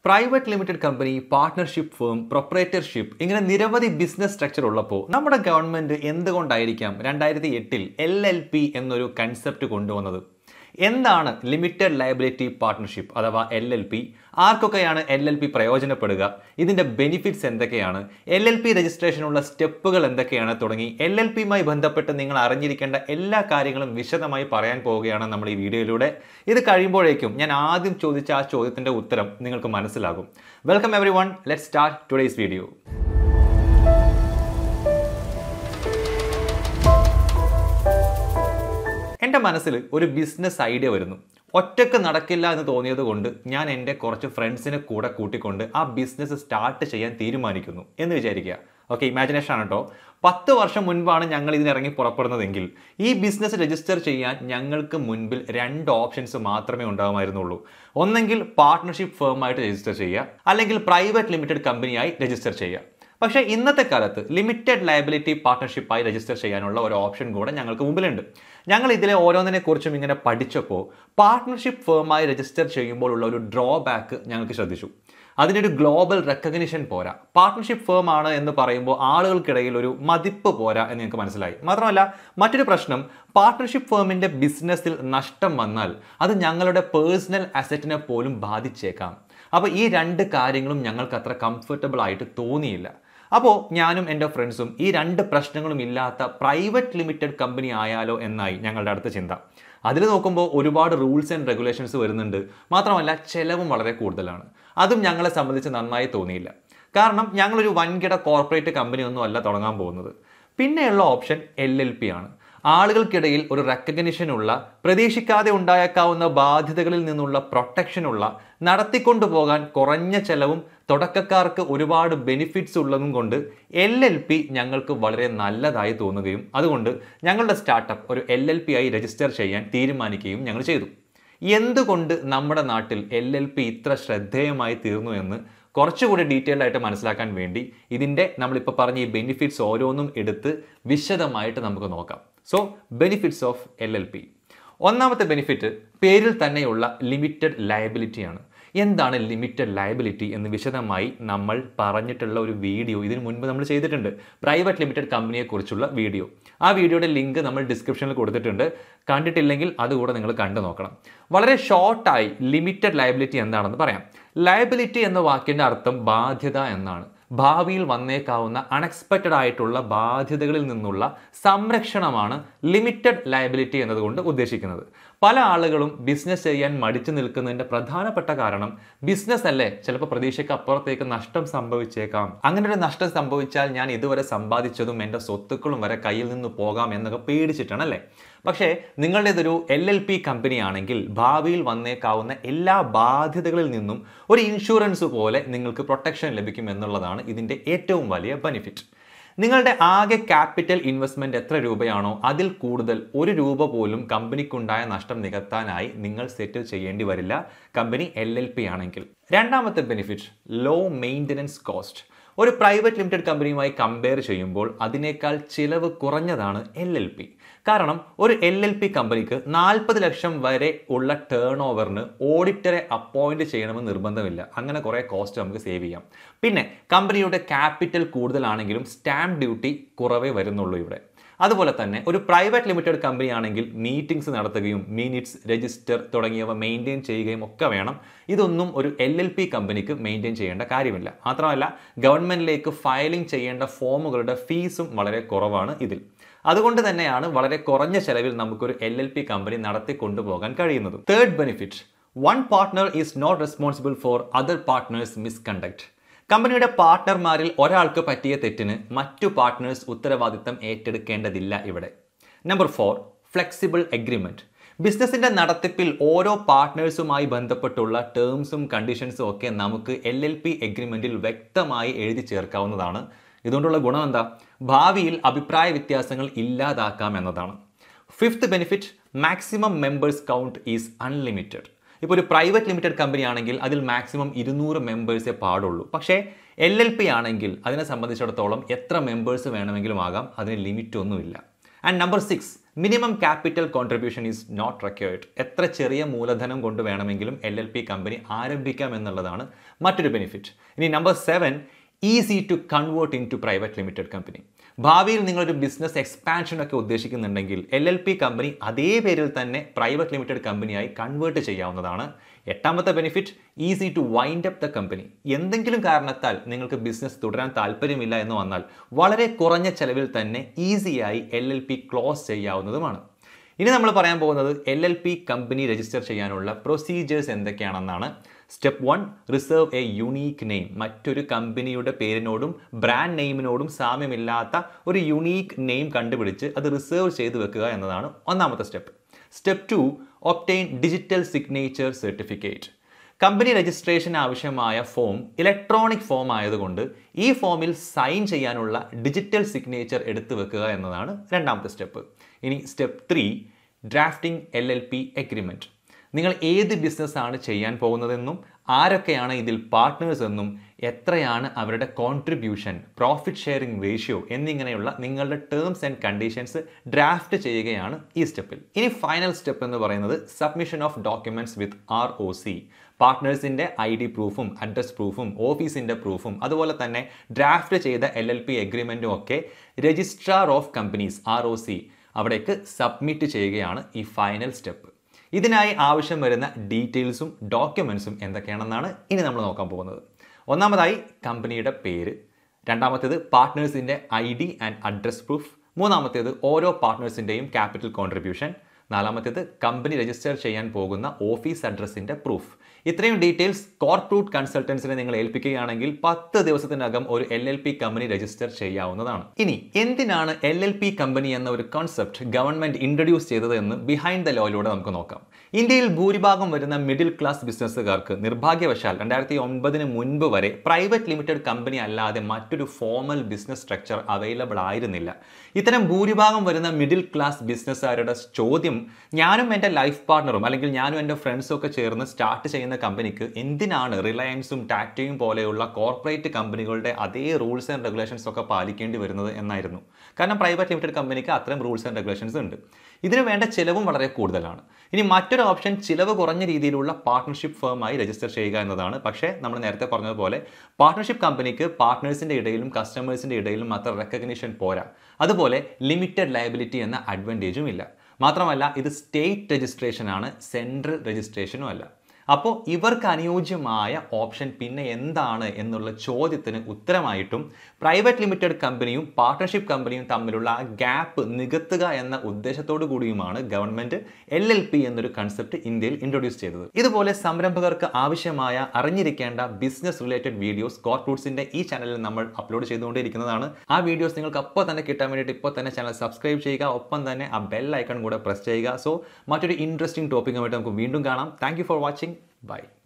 Private limited company partnership firm proprietorship ഇങ്ങനെ നിരവധി business structure ഉള്ളപ്പോൾ നമ്മുടെ ഗവൺമെന്റ് എന്തുകൊണ്ടായിരിക്കാം രണ്ടായിരത്തി എട്ടിൽ എൽ എൽ പി എന്നൊരു കൺസെപ്റ്റ് കൊണ്ടുവന്നത് എന്താണ് ലിമിറ്റഡ് ലയബിലിറ്റി പാർട്ട്ണർഷിപ്പ് അഥവാ എൽ എൽ പി ആർക്കൊക്കെയാണ് എൽ എൽ പി പ്രയോജനപ്പെടുക ഇതിൻ്റെ ബെനിഫിറ്റ്സ് എന്തൊക്കെയാണ് എൽ എൽ പി രജിസ്ട്രേഷനുള്ള സ്റ്റെപ്പുകൾ എന്തൊക്കെയാണ് തുടങ്ങി എൽ എൽ പിയുമായി ബന്ധപ്പെട്ട് നിങ്ങൾ അറിഞ്ഞിരിക്കേണ്ട എല്ലാ കാര്യങ്ങളും വിശദമായി പറയാൻ പോവുകയാണ് നമ്മൾ ഈ വീഡിയോയിലൂടെ ഇത് കഴിയുമ്പോഴേക്കും ഞാൻ ആദ്യം ചോദിച്ച ആ ചോദ്യത്തിൻ്റെ ഉത്തരം നിങ്ങൾക്ക് മനസ്സിലാകും welcome everyone let start today's video എൻ്റെ മനസ്സിൽ ഒരു ബിസിനസ് ഐഡിയ വരുന്നു ഒറ്റക്ക് നടക്കില്ല എന്ന് തോന്നിയത് കൊണ്ട് ഞാൻ എൻ്റെ കുറച്ച് ഫ്രണ്ട്സിനെ കൂടെ കൂട്ടിക്കൊണ്ട് ആ ബിസിനസ് സ്റ്റാർട്ട് ചെയ്യാൻ തീരുമാനിക്കുന്നു എന്ന് വിചാരിക്കുക ഓക്കെ ഇമാജിനേഷൻ ആണ് കേട്ടോ പത്ത് വർഷം മുൻപാണ് ഞങ്ങൾ ഇതിനിറങ്ങി പുറപ്പെടുന്നതെങ്കിൽ ഈ ബിസിനസ് രജിസ്റ്റർ ചെയ്യാൻ ഞങ്ങൾക്ക് മുൻപിൽ രണ്ട് ഓപ്ഷൻസ് മാത്രമേ ഉണ്ടാകുമായിരുന്നുള്ളൂ ഒന്നെങ്കിൽ പാർട്ട്ണർഷിപ്പ് ഫേമായിട്ട് രജിസ്റ്റർ ചെയ്യുക അല്ലെങ്കിൽ പ്രൈവറ്റ് ലിമിറ്റഡ് കമ്പനിയായി രജിസ്റ്റർ ചെയ്യുക പക്ഷേ ഇന്നത്തെ കാലത്ത് ലിമിറ്റഡ് ലയബിലിറ്റി പാർട്ട്ണർഷിപ്പായി രജിസ്റ്റർ ചെയ്യാനുള്ള ഒരു ഓപ്ഷൻ കൂടെ ഞങ്ങൾക്ക് മുമ്പിലുണ്ട് ഞങ്ങൾ ഇതിലെ ഓരോന്നിനെ കുറിച്ചും ഇങ്ങനെ പഠിച്ചപ്പോൾ പാർട്ട്ണർഷിപ്പ് ഫേമായി രജിസ്റ്റർ ചെയ്യുമ്പോൾ ഉള്ള ഒരു ഡ്രോബാക്ക് ഞങ്ങൾക്ക് ശ്രദ്ധിച്ചു അതിനൊരു ഗ്ലോബൽ റെക്കഗ്നിഷൻ പോരാ പാർട്ട്ണർഷിപ്പ് ഫേം ആണ് എന്ന് പറയുമ്പോൾ ആളുകൾക്കിടയിൽ ഒരു മതിപ്പ് പോരാ എന്ന് ഞങ്ങൾക്ക് മനസ്സിലായി മാത്രമല്ല മറ്റൊരു പ്രശ്നം പാർട്ട്ണർഷിപ്പ് ഫേമിൻ്റെ ബിസിനസ്സിൽ നഷ്ടം വന്നാൽ അത് ഞങ്ങളുടെ പേഴ്സണൽ അസറ്റിനെ പോലും ബാധിച്ചേക്കാം അപ്പോൾ ഈ രണ്ട് കാര്യങ്ങളും ഞങ്ങൾക്ക് അത്ര കംഫർട്ടബിൾ ആയിട്ട് തോന്നിയില്ല അപ്പോൾ ഞാനും എൻ്റെ ഫ്രണ്ട്സും ഈ രണ്ട് പ്രശ്നങ്ങളും ഇല്ലാത്ത പ്രൈവറ്റ് ലിമിറ്റഡ് കമ്പനി ആയാലോ എന്നായി ഞങ്ങളുടെ അടുത്ത ചിന്ത അതിൽ നോക്കുമ്പോൾ ഒരുപാട് റൂൾസ് ആൻഡ് റെഗുലേഷൻസ് വരുന്നുണ്ട് മാത്രമല്ല ചിലവും വളരെ കൂടുതലാണ് അതും ഞങ്ങളെ സംബന്ധിച്ച് നന്നായി തോന്നിയില്ല കാരണം ഞങ്ങളൊരു വൻകിട കോർപ്പറേറ്റ് കമ്പനി ഒന്നും അല്ല തുടങ്ങാൻ പോകുന്നത് പിന്നെയുള്ള ഓപ്ഷൻ എൽ എൽ പി ആണ് ആളുകൾക്കിടയിൽ ഒരു റെക്കഗ്നിഷനുള്ള പ്രതീക്ഷിക്കാതെ ഉണ്ടായേക്കാവുന്ന ബാധ്യതകളിൽ നിന്നുള്ള പ്രൊട്ടക്ഷനുള്ള നടത്തിക്കൊണ്ടുപോകാൻ കുറഞ്ഞ ചെലവും തുടക്കക്കാർക്ക് ഒരുപാട് ബെനിഫിറ്റ്സ് ഉള്ളതും കൊണ്ട് എൽ എൽ പി ഞങ്ങൾക്ക് വളരെ നല്ലതായി തോന്നുകയും അതുകൊണ്ട് ഞങ്ങളുടെ സ്റ്റാർട്ടപ്പ് ഒരു എൽ എൽ പി ആയി രജിസ്റ്റർ ചെയ്യാൻ തീരുമാനിക്കുകയും ഞങ്ങൾ ചെയ്തു എന്തുകൊണ്ട് നമ്മുടെ നാട്ടിൽ എൽ എൽ പി ഇത്ര ശ്രദ്ധേയമായി തീർന്നു എന്ന് കുറച്ചുകൂടി ഡീറ്റെയിൽഡ് ആയിട്ട് മനസ്സിലാക്കാൻ വേണ്ടി ഇതിൻ്റെ നമ്മളിപ്പോൾ പറഞ്ഞ ഈ ബെനിഫിറ്റ്സ് ഓരോന്നും എടുത്ത് വിശദമായിട്ട് നമുക്ക് നോക്കാം so benefits of L L P ഒന്നാമത്തെ ബെനിഫിറ്റ് പേരിൽ തന്നെയുള്ള ലിമിറ്റഡ് ലയബിലിറ്റിയാണ് എന്താണ് ലിമിറ്റഡ് ലയബിലിറ്റി എന്ന് വിശദമായി നമ്മൾ പറഞ്ഞിട്ടുള്ള ഒരു വീഡിയോ ഇതിനു മുൻപ് നമ്മൾ ചെയ്തിട്ടുണ്ട് പ്രൈവറ്റ് ലിമിറ്റഡ് കമ്പനിയെക്കുറിച്ചുള്ള വീഡിയോ ആ വീഡിയോയുടെ ലിങ്ക് നമ്മൾ ഡിസ്ക്രിപ്ഷനിൽ കൊടുത്തിട്ടുണ്ട് കണ്ടിട്ടില്ലെങ്കിൽ അതുകൂടെ നിങ്ങൾ കണ്ടു നോക്കണം വളരെ ഷോർട്ടായി ലിമിറ്റഡ് ലയബിലിറ്റി എന്താണെന്ന് പറയാം ലയബിലിറ്റി എന്ന വാക്കിൻ്റെ അർത്ഥം ബാധ്യത എന്നാണ് ഭാവിയിൽ വന്നേക്കാവുന്ന അൺഎക്സ്പെക്റ്റഡ് ആയിട്ടുള്ള ബാധ്യതകളിൽ നിന്നുള്ള സംരക്ഷണമാണ് ലിമിറ്റഡ് ലയബിലിറ്റി എന്നതുകൊണ്ട് ഉദ്ദേശിക്കുന്നത് പല ആളുകളും ബിസിനസ് ചെയ്യാൻ മടിച്ചു നിൽക്കുന്നതിൻ്റെ പ്രധാനപ്പെട്ട കാരണം ബിസിനസ് അല്ലേ ചിലപ്പോൾ പ്രതീക്ഷയ്ക്ക് അപ്പുറത്തേക്ക് നഷ്ടം സംഭവിച്ചേക്കാം അങ്ങനെ ഒരു നഷ്ടം സംഭവിച്ചാൽ ഞാൻ ഇതുവരെ സമ്പാദിച്ചതും എൻ്റെ സ്വത്തുക്കളും വരെ കയ്യിൽ നിന്ന് പോകാം എന്നൊക്കെ പേടിച്ചിട്ടാണ് അല്ലേ പക്ഷേ നിങ്ങളുടേതൊരു എൽ എൽ പി കമ്പനി ആണെങ്കിൽ ഭാവിയിൽ വന്നേക്കാവുന്ന എല്ലാ ബാധ്യതകളിൽ നിന്നും ഒരു ഇൻഷുറൻസ് പോലെ നിങ്ങൾക്ക് പ്രൊട്ടക്ഷൻ ലഭിക്കും എന്നുള്ളതാണ് ഇതിൻ്റെ ഏറ്റവും വലിയ ബെനിഫിറ്റ് നിങ്ങളുടെ ആകെ ക്യാപിറ്റൽ ഇൻവെസ്റ്റ്മെന്റ് എത്ര രൂപയാണോ അതിൽ കൂടുതൽ ഒരു രൂപ പോലും കമ്പനിക്കുണ്ടായ നഷ്ടം നികത്താനായി നിങ്ങൾ സെറ്റിൽ ചെയ്യേണ്ടി വരില്ല കമ്പനി എൽ എൽ പി ആണെങ്കിൽ രണ്ടാമത്തെ ബെനിഫിറ്റ് ലോ മെയിൻ്റനൻസ് കോസ്റ്റ് ഒരു പ്രൈവറ്റ് ലിമിറ്റഡ് കമ്പനിയുമായി കമ്പയർ ചെയ്യുമ്പോൾ അതിനേക്കാൾ ചിലവ് കുറഞ്ഞതാണ് എൽ എൽ പി കാരണം ഒരു എൽ എൽ പി കമ്പനിക്ക് നാൽപ്പത് ലക്ഷം വരെ ഉള്ള ടേൺ ഓവറിന് ഓഡിറ്ററെ അപ്പോയിന്റ് ചെയ്യണമെന്ന് നിർബന്ധമില്ല അങ്ങനെ കുറേ കോസ്റ്റ് നമുക്ക് സേവ് ചെയ്യാം പിന്നെ കമ്പനിയുടെ ക്യാപിറ്റൽ കൂടുതലാണെങ്കിലും സ്റ്റാമ്പ് ഡ്യൂട്ടി കുറവേ വരുന്നുള്ളൂ ഇവിടെ അതുപോലെ തന്നെ ഒരു പ്രൈവറ്റ് ലിമിറ്റഡ് കമ്പനി ആണെങ്കിൽ മീറ്റിംഗ്സ് നടത്തുകയും മിനിറ്റ്സ് രജിസ്റ്റർ തുടങ്ങിയവ മെയിൻറ്റെയിൻ ചെയ്യുകയും ഒക്കെ വേണം ഇതൊന്നും ഒരു എൽ എൽ പി കമ്പനിക്ക് മെയിൻറ്റെയിൻ ചെയ്യേണ്ട കാര്യമില്ല മാത്രമല്ല ഗവൺമെൻറ്റിലേക്ക് ഫയലിംഗ് ചെയ്യേണ്ട ഫോമുകളുടെ ഫീസും വളരെ കുറവാണ് ഇതിൽ അതുകൊണ്ട് തന്നെയാണ് വളരെ കുറഞ്ഞ ചെലവിൽ നമുക്കൊരു എൽ എൽ പി കമ്പനി നടത്തി കൊണ്ടുപോകാൻ കഴിയുന്നത് third benefit one partner is not responsible for other partners misconduct കമ്പനിയുടെ പാർട്ട്ണർമാരിൽ ഒരാൾക്ക് പറ്റിയ തെറ്റിന് മറ്റു പാർട്ട്നേഴ്സ് ഉത്തരവാദിത്തം ഏറ്റെടുക്കേണ്ടതില്ല ഇവിടെ നമ്പർ ഫോർ ഫ്ലെക്സിബിൾ എഗ്രിമെൻറ്റ് ബിസിനസിന്റെ നടത്തിപ്പിൽ ഓരോ പാർട്ട്നേഴ്സുമായി ബന്ധപ്പെട്ടുള്ള ടേംസും കണ്ടീഷൻസും ഒക്കെ നമുക്ക് എൽ എൽ പി എഗ്രിമെന്റിൽ വ്യക്തമായി എഴുതി ചേർക്കാവുന്നതാണ് ഇതുകൊണ്ടുള്ള ഗുണം എന്താ ഭാവിയിൽ അഭിപ്രായ വ്യത്യാസങ്ങൾ ഇല്ലാതാക്കാം എന്നതാണ് fifth benefit maximum members count is unlimited ഇപ്പോൾ ഒരു പ്രൈവറ്റ് ലിമിറ്റഡ് കമ്പനി ആണെങ്കിൽ അതിൽ മാക്സിമം ഇരുന്നൂറ് മെമ്പേഴ്സേ പാടുള്ളൂ പക്ഷേ എൽ എൽ പി ആണെങ്കിൽ അതിനെ സംബന്ധിച്ചിടത്തോളം എത്ര മെമ്പേഴ്സ് വേണമെങ്കിലും ആകാം അതിന് ലിമിറ്റ് ഒന്നുമില്ല and number six minimum capital contribution is not required എത്ര ചെറിയ മൂലധനം കൊണ്ട് വേണമെങ്കിലും എൽ എൽ പി കമ്പനി ആരംഭിക്കാം എന്നുള്ളതാണ് മറ്റൊരു ബെനിഫിറ്റ് ഇനി number seven easy to convert into private limited company ഭാവിയിൽ നിങ്ങളൊരു ബിസിനസ് എക്സ്പാൻഷൻ ഒക്കെ ഉദ്ദേശിക്കുന്നുണ്ടെങ്കിൽ എൽ എൽ പി കമ്പനി അതേ പേരിൽ തന്നെ പ്രൈവറ്റ് ലിമിറ്റഡ് കമ്പനിയായി കൺവേർട്ട് ചെയ്യാവുന്നതാണ് എട്ടാമത്തെ benefit easy to wind up the company എന്തെങ്കിലും കാരണത്താൽ നിങ്ങൾക്ക് ബിസിനസ് തുടരാൻ താല്പര്യമില്ല എന്ന് വന്നാൽ വളരെ കുറഞ്ഞ ചെലവിൽ തന്നെ ഈസിയായി എൽ എൽ പി ക്ലോസ് ചെയ്യാവുന്നതുമാണ് ഇനി നമ്മൾ പറയാൻ പോകുന്നത് L L P company register ചെയ്യാനുള്ള പ്രൊസീജിയേഴ്സ് എന്തൊക്കെയാണെന്നാണ് step one reserve a unique name മറ്റൊരു കമ്പനിയുടെ പേരിനോടും ബ്രാൻഡ് നെയിമിനോടും സാമ്യമില്ലാത്ത ഒരു യുണീക്ക് നെയിം കണ്ടുപിടിച്ച് അത് റിസർവ് ചെയ്ത് വെക്കുക എന്നതാണ് ഒന്നാമത്തെ step step two obtain digital signature certificate company registration ആവശ്യമായ ഫോം ഇലക്ട്രോണിക് ഫോം ആയതുകൊണ്ട് ഈ ഫോമിൽ സൈൻ ചെയ്യാനുള്ള ഡിജിറ്റൽ സിഗ്നേച്ചർ എടുത്തു വെക്കുക എന്നതാണ് രണ്ടാമത്തെ സ്റ്റെപ്പ് ഇനി step three drafting L L P agreement നിങ്ങൾ ഏത് ബിസിനസ്സാണ് ചെയ്യാൻ പോകുന്നതെന്നും ആരൊക്കെയാണ് ഇതിൽ പാർട്ട്നേഴ്സ് എന്നും എത്രയാണ് അവരുടെ കോൺട്രിബ്യൂഷൻ പ്രോഫിറ്റ് ഷെയറിംഗ് റേഷ്യോ എന്നിങ്ങനെയുള്ള നിങ്ങളുടെ ടേംസ് ആൻഡ് കണ്ടീഷൻസ് ഡ്രാഫ്റ്റ് ചെയ്യുകയാണ് ഈ സ്റ്റെപ്പിൽ ഇനി ഫൈനൽ സ്റ്റെപ്പ് എന്ന് പറയുന്നത് submission of documents with R O C പാർട്ട്നേഴ്സിൻ്റെ ഐ ഡി പ്രൂഫും അഡ്രസ് പ്രൂഫും ഓഫീസിൻ്റെ പ്രൂഫും അതുപോലെ തന്നെ ഡ്രാഫ്റ്റ് ചെയ്ത എൽ എൽ പി എഗ്രിമെൻറ്റും ഒക്കെ registrar of companies R O C അവിടേക്ക് സബ്മിറ്റ് ചെയ്യുകയാണ് ഈ ഫൈനൽ സ്റ്റെപ്പ് ഇതിനായി ആവശ്യം വരുന്ന ഡീറ്റെയിൽസും ഡോക്യുമെൻസും എന്തൊക്കെയാണെന്നാണ് ഇനി നമ്മൾ നോക്കാൻ പോകുന്നത് ഒന്നാമതായി കമ്പനിയുടെ പേര് രണ്ടാമത്തേത് പാർട്ട്നേഴ്സിൻ്റെ I D and address proof മൂന്നാമത്തേത് ഓരോ പാർട്ട്നേഴ്സിൻ്റെയും ക്യാപിറ്റൽ കോൺട്രിബ്യൂഷൻ നാലാമത്തേത് കമ്പനി രജിസ്റ്റർ ചെയ്യാൻ പോകുന്ന ഓഫീസ് അഡ്രസ്സിൻ്റെ പ്രൂഫ് ഇത്രയും ഡീറ്റെയിൽസ് കോർപ്പറേറ്റ് കൺസൾട്ടൻസിനെ നിങ്ങൾ ഏൽപ്പിക്കുകയാണെങ്കിൽ പത്ത് ദിവസത്തിനകം ഒരു L L P company register ചെയ്യാവുന്നതാണ് ഇനി എന്തിനാണ് എൽ എൽ പി കമ്പനി എന്ന ഒരു കോൺസെപ്റ്റ് ഗവൺമെന്റ് ഇൻട്രൊഡ്യൂസ് ചെയ്തത് എന്ന് ബിഹൈൻഡ് ദ ലോയിലൂടെ നമുക്ക് നോക്കാം ഇന്ത്യയിൽ ഭൂരിഭാഗം വരുന്ന മിഡിൽ ക്ലാസ് ബിസിനസ്സുകാർക്ക് നിർഭാഗ്യവശാൽ രണ്ടായിരത്തി ഒൻപതിന് മുൻപ് വരെ പ്രൈവറ്റ് ലിമിറ്റഡ് കമ്പനി അല്ലാതെ മറ്റൊരു ഫോമൽ ബിസിനസ് സ്ട്രക്ചർ അവൈലബിൾ ആയിരുന്നില്ല ഇത്തരം ഭൂരിഭാഗം വരുന്ന മിഡിൽ ക്ലാസ് ബിസിനസ്സുകാരുടെ ചോദ്യം ഞാനും എൻ്റെ ലൈഫ് പാർട്ണറും അല്ലെങ്കിൽ ഞാനും എൻ്റെ ഫ്രണ്ട്സും ഒക്കെ ചേർന്ന് സ്റ്റാർട്ട് ചെയ്യുന്ന കമ്പനിക്ക് എന്തിനാണ് റിലയൻസും ടാറ്റയും പോലെയുള്ള കോർപ്പറേറ്റ് കമ്പനികളുടെ അതേ റൂൾസ് ആൻഡ് റെഗുലേഷൻസ് ഒക്കെ പാലിക്കേണ്ടി വരുന്നത് എന്നായിരുന്നു കാരണം പ്രൈവറ്റ് ലിമിറ്റഡ് കമ്പനിക്ക് അത്രയും റൂൾസ് ആൻഡ് റെഗുലേഷൻസ് ഉണ്ട് ഇതിന് വേണ്ട ചിലവും വളരെ കൂടുതലാണ് ഇനി മറ്റൊരു ഓപ്ഷൻ ചിലവ് കുറഞ്ഞ രീതിയിലുള്ള പാർട്ട്ണർഷിപ്പ് ഫേമായി രജിസ്റ്റർ ചെയ്യുക എന്നതാണ് പക്ഷേ നമ്മൾ നേരത്തെ പറഞ്ഞതുപോലെ പാർട്ട്ണർഷിപ്പ് കമ്പനിക്ക് പാർട്ട്നേഴ്സിൻ്റെ ഇടയിലും കസ്റ്റമേഴ്സിൻ്റെ ഇടയിലും അത്ര റെക്കഗ്നിഷൻ പോരാ അതുപോലെ ലിമിറ്റഡ് ലയബിലിറ്റി എന്ന അഡ്വാൻറ്റേജും ഇല്ല മാത്രമല്ല ഇത് സ്റ്റേറ്റ് രജിസ്ട്രേഷൻ ആണ് സെൻട്രൽ രജിസ്ട്രേഷനും അല്ല അപ്പോൾ ഇവർക്ക് അനുയോജ്യമായ ഓപ്ഷൻ പിന്നെ എന്താണ് എന്നുള്ള ചോദ്യത്തിന് ഉത്തരമായിട്ടും പ്രൈവറ്റ് ലിമിറ്റഡ് കമ്പനിയും പാർട്ട്ണർഷിപ്പ് കമ്പനിയും തമ്മിലുള്ള ആ ഗ്യാപ്പ് നികത്തുക എന്ന ഉദ്ദേശത്തോടു കൂടിയുമാണ് ഗവൺമെന്റ് എൽ എൽ പി എന്നൊരു കൺസെപ്റ്റ് ഇന്ത്യയിൽ ഇൻട്രൊഡ്യൂസ് ചെയ്തത് ഇതുപോലെ സംരംഭകർക്ക് ആവശ്യമായ അറിഞ്ഞിരിക്കേണ്ട ബിസിനസ് റിലേറ്റഡ് വീഡിയോസ് കോർട്ടൂട്സിന്റെ ഈ ചാനലിൽ നമ്മൾ അപ്ലോഡ് ചെയ്തുകൊണ്ടിരിക്കുന്നതാണ് ആ വീഡിയോസ് നിങ്ങൾക്ക് അപ്പോൾ തന്നെ കിട്ടാൻ വേണ്ടിയിട്ട് ഇപ്പോൾ തന്നെ ചാനൽ സബ്സ്ക്രൈബ് ചെയ്യുക ഒപ്പം തന്നെ ആ ബെൽ ഐക്കൺ കൂടെ പ്രസ് ചെയ്യുക സോ മറ്റൊരു ഇൻട്രസ്റ്റിംഗ് ടോപ്പിക്കുമായിട്ട് നമുക്ക് വീണ്ടും കാണാം താങ്ക് ഫോർ വാച്ചിങ് Bye.